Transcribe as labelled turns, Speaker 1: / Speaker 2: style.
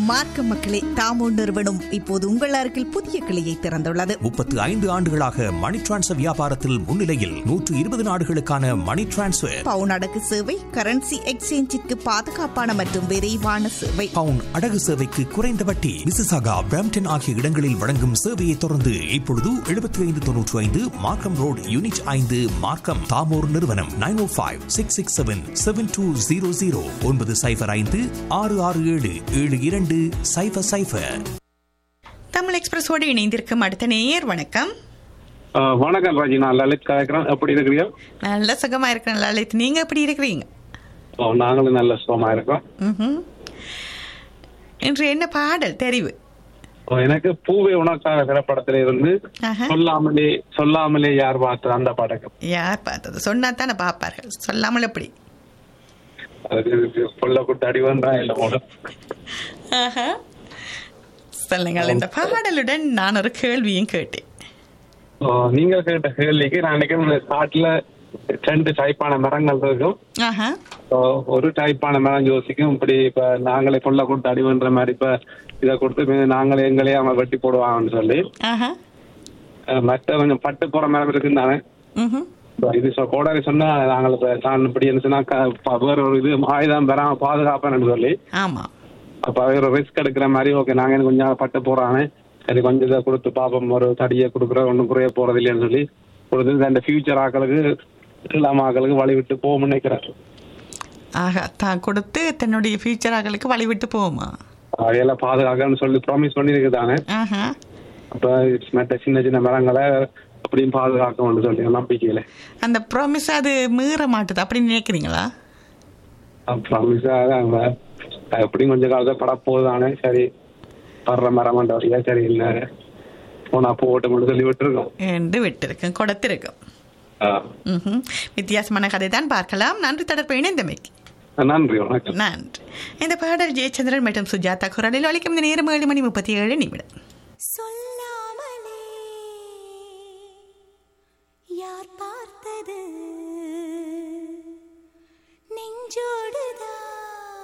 Speaker 1: மார்க்க மக்களே தாமோ நிறுவனம் இப்போது உங்கள் அருகில் புதிய கிளையை திறந்துள்ளது
Speaker 2: முப்பத்து ஐந்து ஆண்டுகளாக மணி டிரான்ஸ்ஃபர் வியாபாரத்தில் முன்னிலையில் நூற்று இருபது நாடுகளுக்கான மணி டிரான்ஸ்ஃபர்
Speaker 1: பவுன் அடகு சேவை கரன்சி எக்ஸ்சேஞ்சிற்கு பாதுகாப்பான மற்றும் விரைவான சேவை
Speaker 2: பவுன் அடகு சேவைக்கு குறைந்த வட்டி மிசிசாகா பிராம்டன் ஆகிய இடங்களில் வழங்கும் சேவையை தொடர்ந்து இப்பொழுது எழுபத்தி ஐந்து தொன்னூற்றி ஐந்து மார்க்கம் ரோடு யூனிட் ஐந்து மார்க்கம் தாமோர் நிறுவனம் nine O five six six seven seven two zero zero ஒன்பது சைஃபர் ஐந்து ஆறு ஆறு ஏழு ஏழு இரண்டு சைஃபர் சைஃபர்
Speaker 3: தமிழ் எக்ஸ்பிரஸோடு இணைந்திருக்கும் அடுத்த நேயர் வணக்கம்
Speaker 4: ஆ, வணக்கம் ராஜி நான் லலித் கலைக்கிறேன் எப்படி இருக்கிறீங்க
Speaker 3: நல்ல சுகமா இருக்கிறேன் லலித் நீங்க எப்படி இருக்கிறீங்க
Speaker 4: ஓ, நாங்களும் நல்ல சுகமா இருக்கோம்
Speaker 3: ம்ஹும். இன்று என்ன பாடல் தெரிவு
Speaker 4: ஓ, எனக்கு பூவே உனக்காக திரைப்படத்துல இருந்து
Speaker 3: ஆஹா.
Speaker 4: சொல்லாமலே சொல்லாமலே யார் பார்த்து அந்த படக்கம்
Speaker 3: யார் பார்த்தது சொன்னா தானே பார்ப்பார்கள் சொல்லாமல் எப்படி
Speaker 4: அதுக்கு கொல்ல கொடுத்து அடி வந்தா இல்ல போல
Speaker 3: ஆஹா. சொல்லுங்கள் இந்த பாடலுடன் நான் ஒரு கேள்வியும் கேட்டேன்
Speaker 4: ஓ, நீங்க கேட்ட கேள்விக்கு நான் நினைக்கிறேன் இந்த காட்டுல ரெண்டு டைப்பான மரங்கள் இருக்கும்
Speaker 3: ஆஹா
Speaker 4: ஓ, ஒரு டைப்பான மரம் யோசிக்கும் இப்படி இப்ப நாங்களே கொல்ல கொடுத்து அடி பண்ற மாதிரி இப்ப இதை கொடுத்து மீதி நாங்களே எங்களே அவங்க வெட்டி போடுவாங்கன்னு சொல்லி
Speaker 3: ஆஹா
Speaker 4: அஹ், மற்ற கொஞ்சம் பட்டு போற மரம் இருக்குன்னு தானே
Speaker 3: ம்ஹும்.
Speaker 4: இப்ப இது சொ- கோடாரி சொன்னா நாங்கள் இப்ப தான் இப்படி என்ன சொன்னா க- ப- வேற ஒரு இது ஆயுதம் பெறாம பாதுகாப்பேன்னு சொல்லி
Speaker 3: ஆமா
Speaker 4: அப்ப வேற ரிஸ்க் எடுக்கிற மாதிரி ஓகே நாங்க எனக்கு கொஞ்சம் பட்டு போறானே சரி கொஞ்சம் இதை கொடுத்து பாப்போம் ஒரு தடியை கொடுக்குற ஒன்றும் குறைய போறது இல்லைன்னு சொல்லி கொடுத்து அந்த ஃபியூச்சர் ஆக்களுக்கு இல்லாம ஆக்களுக்கு வழி விட்டு போகும்னு நினைக்கிறேன்
Speaker 3: ஆகா தான் கொடுத்து தன்னுடைய ஃபியூச்சராகளுக்கு வழிவிட்டு போகுமா
Speaker 4: அதையெல்லாம் பாதுகாக்கன்னு சொல்லி ப்ராமிஸ் பண்ணிருக்குதானே
Speaker 3: ஆஹா
Speaker 4: அப்ப மற்ற சின்ன சின்ன மரங்களை அப்படியும் பாதுகாக்கணும்னு சொல்லி நம்பிக்கையில
Speaker 3: அந்த ப்ராமிஸ் அது மீற மாட்டுது அப்படின்னு நினைக்கிறீங்களா
Speaker 4: ப்ராமிஸா எப்படியும் கொஞ்சம் காலத்தை பட போகுதானே சரி வர்ற மரமண்ட வழியா சரி இல்ல போனா போட்டு சொல்லி விட்டுருக்கோம்
Speaker 3: என்று விட்டிருக்கும் கொடுத்திருக்கும்
Speaker 4: ஆ.
Speaker 3: ம்ஹும். வித்தியாசமான கதை தான் பார்க்கலாம் நன்றி தொடர்பு இணைந்தமைக்கு
Speaker 4: நன்றி வணக்கம்
Speaker 3: நன்றி இந்த பாடல் ஜெயச்சந்திரன் மற்றும் சுஜாதா குரலில் ஒழிக்கும் இந்த நேரம் ஏழு மணி முப்பத்தி ஏழு நிமிடம்
Speaker 5: சொல்லாமலே யார் பார்த்தது நெஞ்சோ